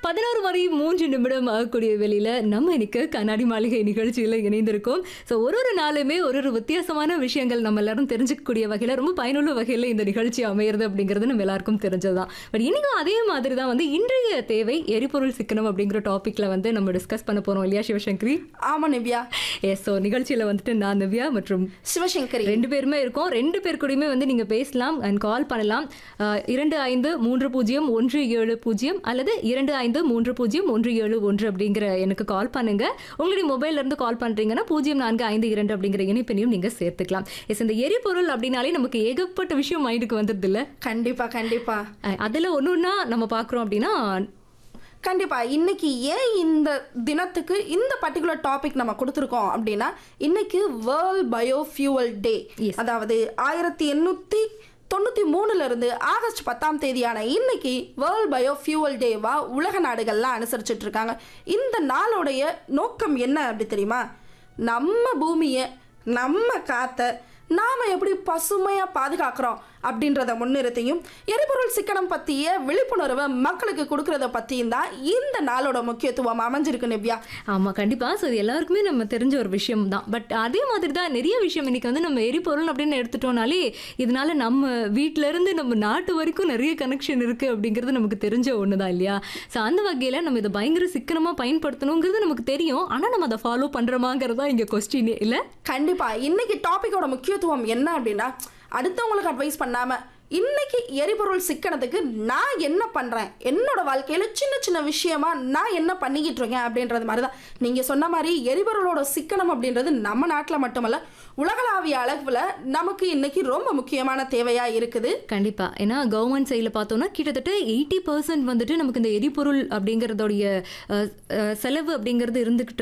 பதினோரு மணி மூன்று நிமிடம் ஆகக்கூடிய வெளியில நம்ம இன்னைக்கு கண்ணாடி மாளிகை நிகழ்ச்சியில் இணைந்திருக்கோம் ஸோ ஒரு ஒரு நாளுமே ஒரு ஒரு வித்தியாசமான விஷயங்கள் நம்ம எல்லாரும் தெரிஞ்சுக்கக்கூடிய வகையில் ரொம்ப பயனுள்ள வகையில் இந்த நிகழ்ச்சி அமையிறது அப்படிங்கிறது நம்ம எல்லாருக்கும் தெரிஞ்சதுதான் பட் இன்னைக்கும் அதே மாதிரி தான் வந்து இன்றைய தேவை எரிபொருள் சிக்கனம் அப்படிங்கிற டாபிக்ல வந்து நம்ம டிஸ்கஸ் பண்ண போறோம் இல்லையா சிவசங்கரி ஆமா நிவ்யா எஸ் ஸோ நிகழ்ச்சியில் வந்துட்டு நான் திவ்யா மற்றும் சிவசங்கரி ரெண்டு பேருமே இருக்கோம் ரெண்டு பேர் கூடயுமே வந்து நீங்க பேசலாம் அண்ட் கால் பண்ணலாம் அஹ், இரண்டு ஐந்து மூன்று பூஜ்ஜியம் ஒன்று ஏழு பூஜ்ஜியம் அல்லது இரண்டு ஐந்து மூன்று பூஜ்ஜியம் ஒன்று ஏழு ஒன்று அப்படிங்கிற எனக்கு கால் பண்ணுங்க உங்களுடைய மொபைல்ல இருந்து கால் பண்றீங்கன்னா பூஜ்ஜியம் நான்கு ஐந்து இரண்டு அப்படிங்கிற இணைப்பினையும் நீங்க சேர்த்துக்கலாம் எஸ் இந்த எரிபொருள் அப்படின்னாலே நமக்கு ஏகப்பட்ட விஷயம் மைண்டுக்கு வந்துருது இல்ல கண்டிப்பா கண்டிப்பா அஹ், அதுல ஒன்று ஒன்றா நம்ம பார்க்குறோம் அப்படின்னா கண்டிப்பா இன்னைக்கு ஏன் இந்த தினத்துக்கு இந்த பர்டிகுலர் டாபிக் நம்ம கொடுத்துருக்கோம் அப்படின்னா இன்னைக்கு வேர்ல்ட் பயோஃபியூவல் டே Yes. அதாவது ஆயிரத்தி எண்ணூத்தி தொண்ணூத்தி மூணுல இருந்து ஆகஸ்ட் பத்தாம் தேதியான இன்னைக்கு வேர்ல்ட் பயோஃபியூவல் டேவா உலக நாடுகள்லாம் அனுசரிச்சுட்டு இருக்காங்க இந்த நாளுடைய நோக்கம் என்ன அப்படி தெரியுமா நம்ம பூமியை நம்ம காத்த நாம எப்படி பசுமையா பாதுகாக்கிறோம் அப்படின்றத முன்னிறுத்தியும் எரிபொருள் சிக்கனம் பத்திய விழிப்புணர்வை மக்களுக்கு கொடுக்கறத பத்தியும் தான் இந்த நாளோட முக்கியத்துவம் அமைஞ்சிருக்கு நிவ்யா ஆமா கண்டிப்பா ஸோ இது எல்லாருக்குமே நம்ம தெரிஞ்ச ஒரு விஷயம் தான் பட் அதே மாதிரி தான் நிறைய விஷயம் இன்னைக்கு வந்து நம்ம எரிபொருள் அப்படின்னு எடுத்துட்டோம்னாலே இதனால நம்ம வீட்ல இருந்து நம்ம நாட்டு வரைக்கும் நிறைய கனெக்ஷன் இருக்கு அப்படிங்கிறது நமக்கு தெரிஞ்ச ஒன்று தான் இல்லையா ஸோ அந்த வகையில நம்ம இதை பயங்கர சிக்கனமா பயன்படுத்தணுங்கிறது நமக்கு தெரியும் ஆனா நம்ம அதை ஃபாலோ பண்றோமாங்கிறது தான் இங்க கொஸ்டின் இல்ல கண்டிப்பா இன்னைக்கு டாபிக்கோட முக்கியத்துவம் என்ன அப்படின்னா அடுத்தவங்களுக்கு அட்வைஸ் பண்ணாம இன்னைக்கு எரிபொருள் சிக்கனத்துக்கு நான் என்ன பண்றேன் என்னோட வாழ்க்கையில சின்ன சின்ன விஷயமா நான் என்ன பண்ணிக்கிட்டு இருக்கேன் அப்படின்றது மாதிரி தான் நீங்க சொன்ன மாதிரி எரிபொருளோட சிக்கனம் அப்படின்றது நம்ம நாட்டில் மட்டுமல்ல உலகளாவிய அளவில் நமக்கு இன்னைக்கு ரொம்ப முக்கியமான தேவையா இருக்குது கண்டிப்பா ஏன்னா கவர்மெண்ட் சைடில் பார்த்தோம்னா கிட்டத்தட்ட எயிட்டி பர்சன்ட் வந்துட்டு நமக்கு இந்த எரிபொருள் அப்படிங்கிறதோடைய அஹ், அஹ், செலவு அப்படிங்கிறது இருந்துகிட்டு